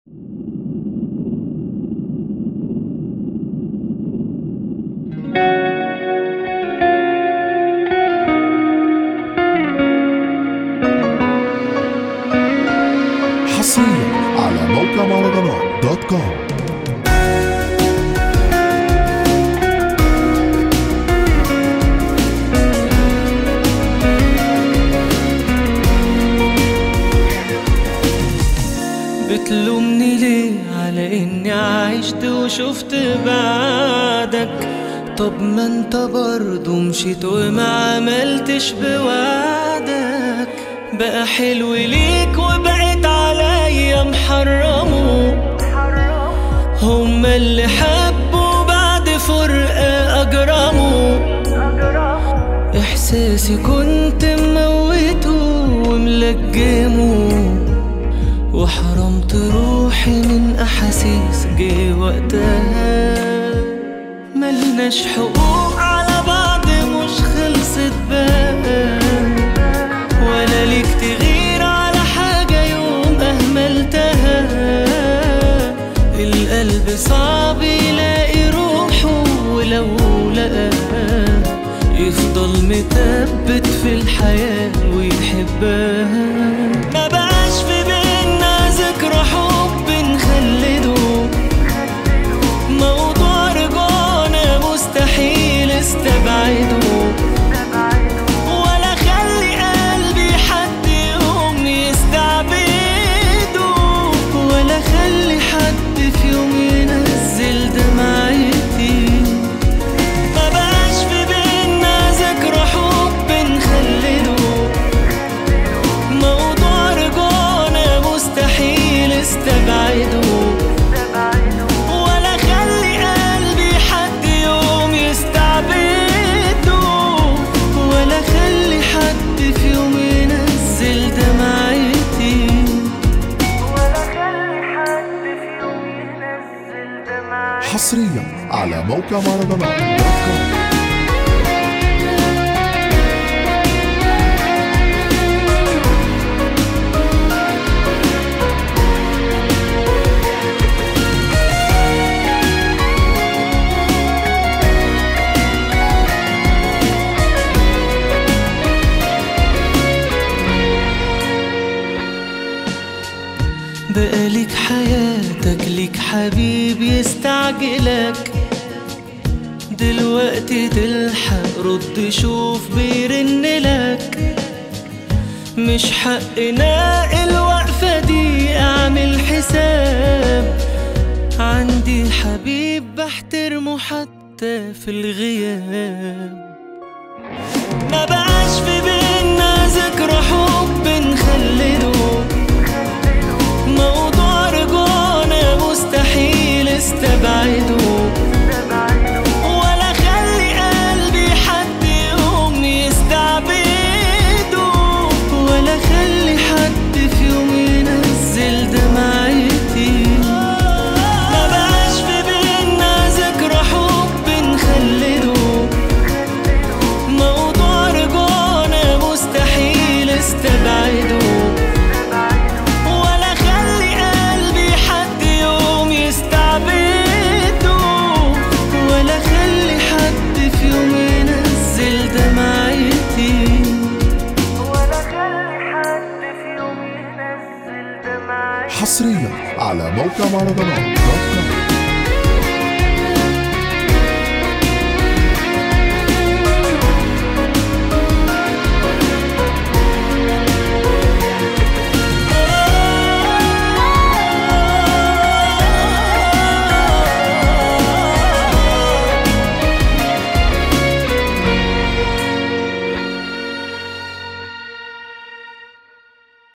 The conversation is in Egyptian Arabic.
حصريا على موقع مهرجانات دوت كوم بتلومني ليه على اني عشت وشفت بعدك طب ما انت برضو مشيت وما عملتش بوعدك بقى حلو ليك وبقيت عليا محرمه هما اللي حبوا بعد فرقة أجرموا إحساسي كنت مموته وملجمه وحرمت روحي من أحاسيس جه وقتها ملناش حقوق على بعض مش خلصت بقى ولا ليك تغير على حاجة يوم أهملتها القلب صعب يلاقي روحه ولو لقاها يفضل متثبت في الحياة ويحبها ما بقاش في بينا ذكرى حب نخلده موضوع رجعنا مستحيل استبعده ولا خلي قلبي حد يوم يستعبده ولا خلي حد في يوم ينزل دمعتي ما بقاش في بينا ذكرى حب نخلده موضوع رجعنا مستحيل استبعده ولا خلي قلبي حد يوم يستعبده ولا خلي حد في يوم ينزل دمعتي ولا خلي حد في يوم ينزل دمعتي حصريا على موقع مهرجانات دوت كوم بقالك حياتك ليك حبيب يستعجلك دلوقتي تلحق رد شوف بيرن لك مش حقنا الوقفة دي اعمل حساب عندي حبيب بحترمه حتى في الغياب ما بقاش في بينا ذكرى حب نخلده موضوع رجعنا مستحيل استبعده ولا خلي قلبي حد يوم يستعبده ولا خلي حد في يوم ينزل دمعتي ما بقاش في بينا ذكرى حب نخلده موضوع رجعنا مستحيل استبعده ولا خلي قلبي حد يوم يستعبده ولا خلي حد في يوم ينزل دمعتي ولا خلي حد في يوم ينزل دمعتي حصريا على موقع مهرجانات دوت كوم